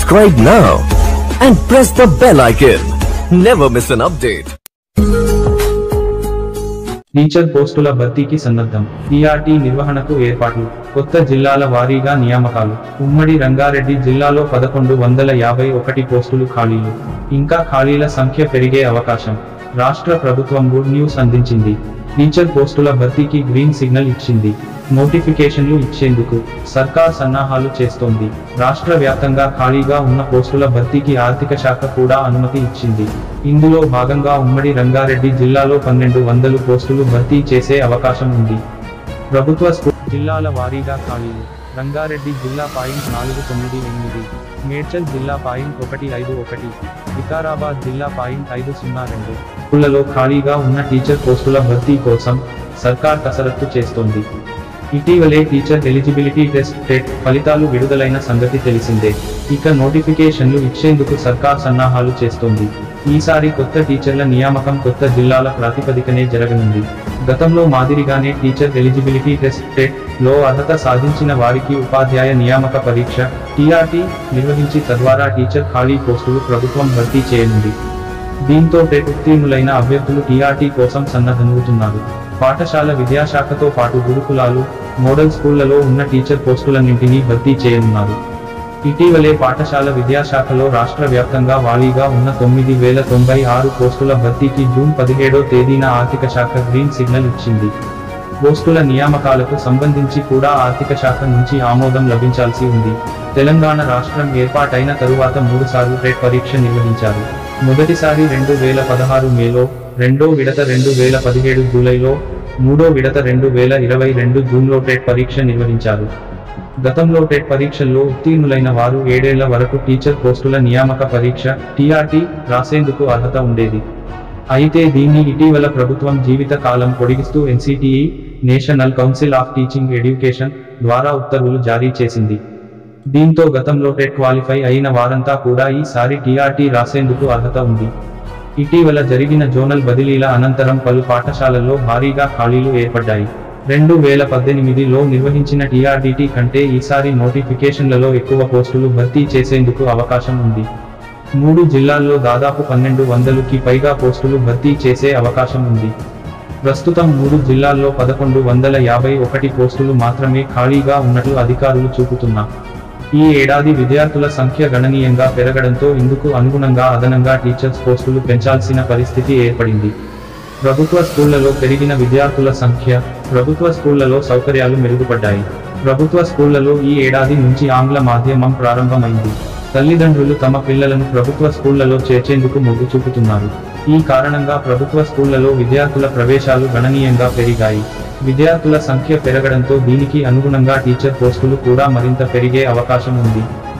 Subscribe now and press the bell icon. Never miss an update. Teacher పోస్టుల భర్తీకి సన్నద్ధం TRT నిర్వహణకు ఏర్పాట్లు కొత్త జిల్లాల వారీగా నియామకాలు ఉమ్మడి రంగారెడ్డి జిల్లాలో పదకొండు వందల యాభై ఒకటి పోస్టులు ఖాళీలు ఇంకా ఖాళీల సంఖ్య పెరిగే అవకాశం రాష్ట్ర ప్రభుత్వం గుడ్ న్యూస్ అందించింది టీచర్ పోస్టుల భర్తీకి గ్రీన్ సిగ్నల్ ఇచ్చింది నోటిఫికేషన్లు ఇచ్చేందుకు సర్కార్ సన్నాహాలు చేస్తోంది రాష్ట్ర వ్యాప్తంగా ఖాళీగా ఉన్న పోస్టుల భర్తీకి ఆర్థిక శాఖ కూడా అనుమతి ఇచ్చింది ఇందులో భాగంగా ఉమ్మడి రంగారెడ్డి జిల్లాలో పన్నెండు వందలు పోస్టులు భర్తీ చేసే అవకాశం ఉంది ప్రభుత్వ స్కూల్ జిల్లాల వారీగా ఖాళీలు రంగారెడ్డి జిల్లా పాయింట్ నాలుగు తొమ్మిది ఎనిమిది మేడ్చల్ జిల్లా పాయింట్ ఒకటి ఐదు ఒకటి వికారాబాద్ జిల్లా పాయింట్ ఐదు సున్నా రెండు స్కూళ్లలో ఖాళీగా ఉన్న టీచర్ పోస్టుల భర్తీ కోసం సర్కార్ కసరత్తు చేస్తోంది ఇటీవలే టీచర్ ఎలిజిబిలిటీ టెస్ట్ టెట్ ఫలితాలు విడుదలైన సంగతి తెలిసిందే ఇక నోటిఫికేషన్లు ఇచ్చేందుకు సర్కార్ సన్నాహాలు చేస్తోంది ఈసారి కొత్త టీచర్ల నియామకం కొత్త జిల్లాల ప్రాతిపదికనే జరగనుంది గతంలో మాదిరిగానే టీచర్ ఎలిజిబిలిటీ టెస్ట్ టెట్ లో అర్హత సాధించిన వారికి ఉపాధ్యాయ నియామక పరీక్ష టీఆర్టీ నిర్వహించి తద్వారా టీచర్ ఖాళీ పోస్టులు ప్రభుత్వం భర్తీ చేయనుంది దీంతో టెట్ ఉత్తీర్ణులైన అభ్యర్థులు టీఆర్టీ కోసం సన్నద్ధమవుతున్నారు పాఠశాల విద్యాశాఖతో పాటు గురుకులాలు మోడల్ స్కూళ్లలో ఉన్న టీచర్ పోస్టులన్నింటినీ భర్తీ చేయనున్నారు ఇటీవలే పాఠశాల విద్యాశాఖలో రాష్ట్ర వ్యాప్తంగా వారీగా ఉన్న తొమ్మిది వేల తొంభై ఆరు పోస్టుల భర్తీకి జూన్ పదిహేడో తేదీన ఆర్థిక శాఖ గ్రీన్ సిగ్నల్ ఇచ్చింది పోస్టుల నియామకాలకు సంబంధించి కూడా ఆర్థిక శాఖ నుంచి ఆమోదం లభించాల్సి ఉంది తెలంగాణ రాష్ట్రం ఏర్పాటైన తరువాత మూడుసార్లు టెట్ పరీక్ష నిర్వహించారు మొదటిసారి రెండు వేల పదహారు మేలో రెండో విడత రెండు వేల పదిహేడు జూలైలో మూడో విడత రెండు వేల ఇరవై రెండు జూన్లో టెట్ పరీక్ష నిర్వహించారు గతంలో టెట్ పరీక్షల్లో ఉత్తీర్ణులైన వారు ఏడేళ్ల వరకు టీచర్ పోస్టుల నియామక పరీక్ష టీఆర్టీ రాసేందుకు అర్హత ఉండేది అయితే దీన్ని ఇటీవల ప్రభుత్వం జీవిత కాలం పొడిగిస్తూ NCTE national council of teaching education ద్వారా ఉత్తర్వులు జారీ చేసింది దీంతో గతంలో టెట్ క్వాలిఫై అయిన వారంతా కూడా ఈసారి టీఆర్టీ రాసేందుకు అర్హత ఉంది ఇటీవల జరిగిన జోనల్ బదిలీల అనంతరం పలు పాఠశాలల్లో భారీగా ఖాళీలు ఏర్పడ్డాయి రెండు వేల పద్దెనిమిదిలో నిర్వహించిన టీఆర్డీటీ కంటే ఈసారి నోటిఫికేషన్లలో ఎక్కువ పోస్టులు భర్తీ చేసేందుకు అవకాశం ఉంది మూడు జిల్లాల్లో దాదాపు పన్నెండు వందలుకి పైగా పోస్టులు భర్తీ చేసే అవకాశం ఉంది ప్రస్తుతం మూడు జిల్లాల్లో పదకొండు వందల యాభై ఒకటి పోస్టులు మాత్రమే ఖాళీగా ఉన్నట్లు అధికారులు చూపుతున్నా ఈ ఏడాది విద్యార్థుల సంఖ్య గణనీయంగా పెరగడంతో ఇందుకు అనుగుణంగా అదనంగా టీచర్స్ పోస్టులు పెంచాల్సిన పరిస్థితి ఏర్పడింది ప్రభుత్వ స్కూళ్లలో పెరిగిన విద్యార్థుల సంఖ్య ప్రభుత్వ స్కూళ్లలో సౌకర్యాలు మెరుగుపడ్డాయి ప్రభుత్వ స్కూళ్లలో ఈ ఏడాది నుంచి ఆంగ్ల మాధ్యమం ప్రారంభమైంది తల్లిదండ్రులు తమ పిల్లలను ప్రభుత్వ స్కూళ్లలో చేర్చేందుకు మొగ్గు చూపుతున్నారు ఈ కారణంగా ప్రభుత్వ స్కూళ్లలో విద్యార్థుల ప్రవేశాలు గణనీయంగా పెరిగాయి విద్యార్థుల సంఖ్య పెరగడంతో దీనికి అనుగుణంగా టీచర్ పోస్టులు కూడా మరింత పెరిగే అవకాశం ఉంది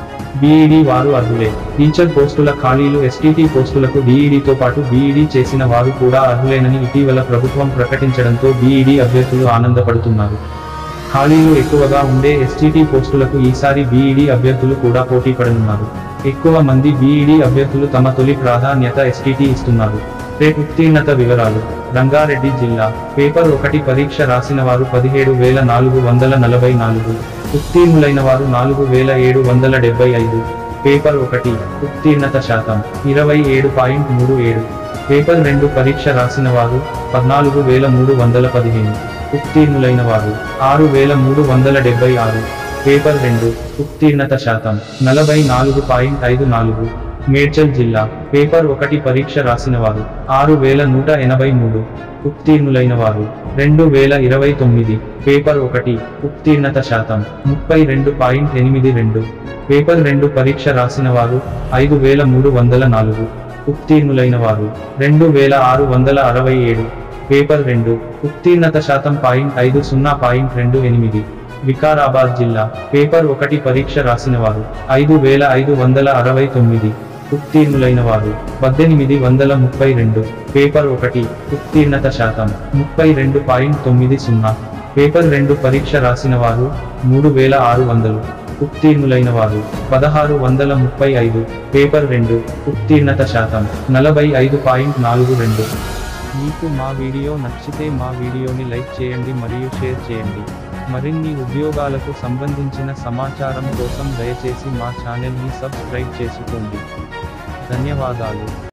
బీఈడీ వారు అర్హులే టీచర్ పోస్టుల ఖాళీలు ఎస్టీటీ పోస్టులకు డీఈడీతో పాటు బీఈడీ చేసిన వారు కూడా అర్హులేనని ఇటీవల ప్రభుత్వం ప్రకటించడంతో బీఈడీ అభ్యర్థులు ఆనందపడుతున్నారు ఖాళీలు ఎక్కువగా ఉండే ఎస్టీటీ పోస్టులకు ఈసారి బీఈడీ అభ్యర్థులు కూడా పోటీ పడనున్నారు ఎక్కువ మంది బీఈడీ అభ్యర్థులు తమ తొలి ప్రాధాన్యత ఎస్టీటీ ఇస్తున్నారు రేట్ ఉత్తీర్ణత వివరాలు రంగారెడ్డి జిల్లా పేపర్ ఒకటి పరీక్ష రాసిన వారు పదిహేడు వేల నాలుగు వందల నలభై నాలుగు ఉత్తీర్ణులైన వారు నాలుగు వేల ఏడు వందల డెబ్బై ఐదు పేపర్ ఒకటి ఉత్తీర్ణత శాతం ఇరవై ఏడు పాయింట్ మూడు ఏడు పేపర్ రెండు పరీక్ష రాసిన వారు పద్నాలుగు వేల మూడు వందల పదిహేను ఉత్తీర్ణులైన వారు ఆరు వేల మూడు వందల డెబ్బై ఆరు పేపర్ రెండు ఉత్తీర్ణత శాతం నలభై నాలుగు పాయింట్ ఐదు నాలుగు మేడ్చల్ జిల్లా పేపర్ ఒకటి పరీక్ష రాసిన వారు ఆరు వేల నూట ఎనభై మూడు ఉత్తీర్ణులైన వారు రెండు వేల ఇరవై తొమ్మిది పేపర్ ఒకటి ఉత్తీర్ణత శాతం ముప్పై రెండు పాయింట్ ఎనిమిది రెండు పేపర్ రెండు పరీక్ష రాసిన వారు ఐదు వేల మూడు వందల నాలుగు ఉత్తీర్ణులైన వారు రెండు వేల ఆరు వందల అరవై ఏడు పేపర్ రెండు ఉత్తీర్ణత శాతం పాయింట్ ఐదు సున్నా పాయింట్ రెండు ఎనిమిది వికారాబాద్ జిల్లా పేపర్ ఒకటి పరీక్ష రాసిన వారు ఐదు వేల ఐదు వందల అరవై తొమ్మిది ఉత్తీర్ణులైన వారు పద్దెనిమిది వందల ముప్పై రెండు పేపర్ ఒకటి ఉత్తీర్ణత శాతం ముప్పై రెండు పాయింట్ తొమ్మిది సున్నా పేపర్ రెండు పరీక్ష రాసిన వారు మూడు వేల ఆరు వందలు ఉత్తీర్ణులైన వారు పదహారు వందల ముప్పై ఐదు పేపర్ రెండు ఉత్తీర్ణత శాతం నలభై ఐదు పాయింట్ నాలుగు రెండు మీకు మా వీడియో నచ్చితే మా వీడియోని లైక్ చేయండి మరియు షేర్ చేయండి మరిన్ని ఉద్యోగాలకు సంబంధించిన సమాచారం కోసం దయచేసి మా ఛానల్ని సబ్స్క్రైబ్ చేసుకోండి ధన్యవాదాలు